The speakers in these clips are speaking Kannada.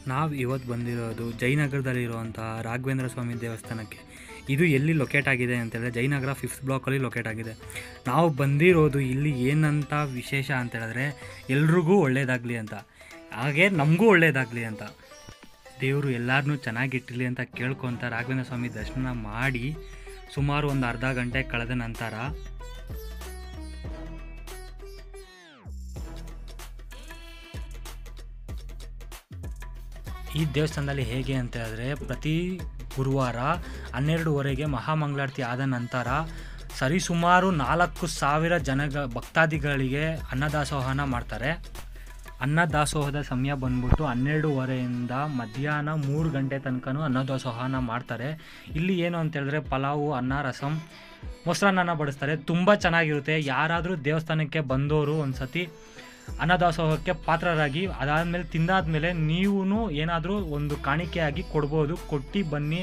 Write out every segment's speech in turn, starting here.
ನಾವು ಇವತ್ತು ಬಂದಿರೋದು ಜಯನಗರದಲ್ಲಿರುವಂಥ ರಾಘವೇಂದ್ರ ಸ್ವಾಮಿ ದೇವಸ್ಥಾನಕ್ಕೆ ಇದು ಎಲ್ಲಿ ಲೊಕೇಟ್ ಆಗಿದೆ ಅಂತೇಳಿದ್ರೆ ಜಯನಗರ ಫಿಫ್ತ್ ಬ್ಲಾಕಲ್ಲಿ ಲೊಕೇಟ್ ಆಗಿದೆ ನಾವು ಬಂದಿರೋದು ಇಲ್ಲಿ ಏನಂತ ವಿಶೇಷ ಅಂತ ಹೇಳಿದ್ರೆ ಎಲ್ರಿಗೂ ಒಳ್ಳೇದಾಗಲಿ ಅಂತ ಹಾಗೆ ನಮಗೂ ಒಳ್ಳೇದಾಗಲಿ ಅಂತ ದೇವರು ಎಲ್ಲರನ್ನೂ ಚೆನ್ನಾಗಿಟ್ಟಿರಲಿ ಅಂತ ಕೇಳ್ಕೊತ ರಾಘವೇಂದ್ರ ಸ್ವಾಮಿ ದರ್ಶನ ಮಾಡಿ ಸುಮಾರು ಒಂದು ಅರ್ಧ ಗಂಟೆ ಕಳೆದ ನಂತರ ಈ ದೇವಸ್ಥಾನದಲ್ಲಿ ಹೇಗೆ ಅಂತ ಹೇಳಿದ್ರೆ ಪ್ರತಿ ಗುರುವಾರ ಹನ್ನೆರಡುವರೆಗೆ ಮಹಾಮಂಗಳಾರತಿ ಆದ ನಂತರ ಸರಿಸುಮಾರು ನಾಲ್ಕು ಸಾವಿರ ಜನಗ ಭಕ್ತಾದಿಗಳಿಗೆ ಅನ್ನದಾಸೋಹನ ಮಾಡ್ತಾರೆ ಅನ್ನದಾಸೋಹದ ಸಮಯ ಬಂದ್ಬಿಟ್ಟು ಹನ್ನೆರಡೂವರೆಯಿಂದ ಮಧ್ಯಾಹ್ನ ಮೂರು ಗಂಟೆ ತನಕನೂ ಅನ್ನದಾಸೋಹನ ಮಾಡ್ತಾರೆ ಇಲ್ಲಿ ಏನು ಅಂತ ಹೇಳಿದ್ರೆ ಪಲಾವು ಅನ್ನ ರಸಂ ಮೊಸರನ್ನ ಬಡಿಸ್ತಾರೆ ತುಂಬ ಚೆನ್ನಾಗಿರುತ್ತೆ ಯಾರಾದರೂ ದೇವಸ್ಥಾನಕ್ಕೆ ಬಂದವರು ಒಂದು ಸತಿ ಅನ್ನದಾಸೋಹಕ್ಕೆ ಪಾತ್ರರಾಗಿ ಅದಾದಮೇಲೆ ತಿಂದಾದ್ಮೇಲೆ ನೀವು ಏನಾದರೂ ಒಂದು ಕಾಣಿಕೆಯಾಗಿ ಕೊಡ್ಬೋದು ಕೊಟ್ಟು ಬನ್ನಿ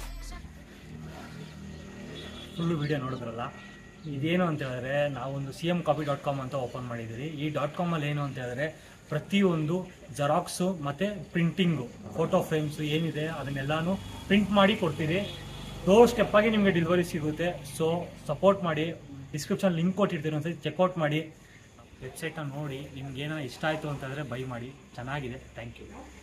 ಫುಲ್ಲು ವಿಡಿಯೋ ನೋಡಿದ್ರಲ್ಲ ಇದೇನು ಅಂತ ಹೇಳಿದ್ರೆ ನಾವೊಂದು C M copy dot com ಅಂತ ಓಪನ್ ಮಾಡಿದ್ದೀವಿ ಈ ಡಾಟ್ ಕಾಮಲ್ಲಿ ಏನು ಅಂತ ಹೇಳಿದ್ರೆ ಪ್ರತಿಯೊಂದು ಜೆರಾಕ್ಸು ಮತ್ತು ಪ್ರಿಂಟಿಂಗು ಫೋಟೋ ಫ್ರೇಮ್ಸು ಏನಿದೆ ಅದನ್ನೆಲ್ಲಾನು ಪ್ರಿಂಟ್ ಮಾಡಿ ಕೊಡ್ತೀರಿ ಡೋರ್ ಸ್ಟೆಪ್ಪಾಗಿ ನಿಮಗೆ ಡೆಲಿವರಿ ಸಿಗುತ್ತೆ ಸೊ ಸಪೋರ್ಟ್ ಮಾಡಿ ಡಿಸ್ಕ್ರಿಪ್ಷನ್ ಲಿಂಕ್ ಕೊಟ್ಟಿರ್ತೀನಿ ಒಂದ್ಸತಿ ಚೆಕ್ಔಟ್ ಮಾಡಿ ವೆಬ್ಸೈಟ್ನ ನೋಡಿ ನಿಮ್ಗೆ ಏನೋ ಇಷ್ಟ ಆಯಿತು ಅಂತಂದರೆ ಬೈ ಮಾಡಿ ಚೆನ್ನಾಗಿದೆ ಥ್ಯಾಂಕ್ ಯು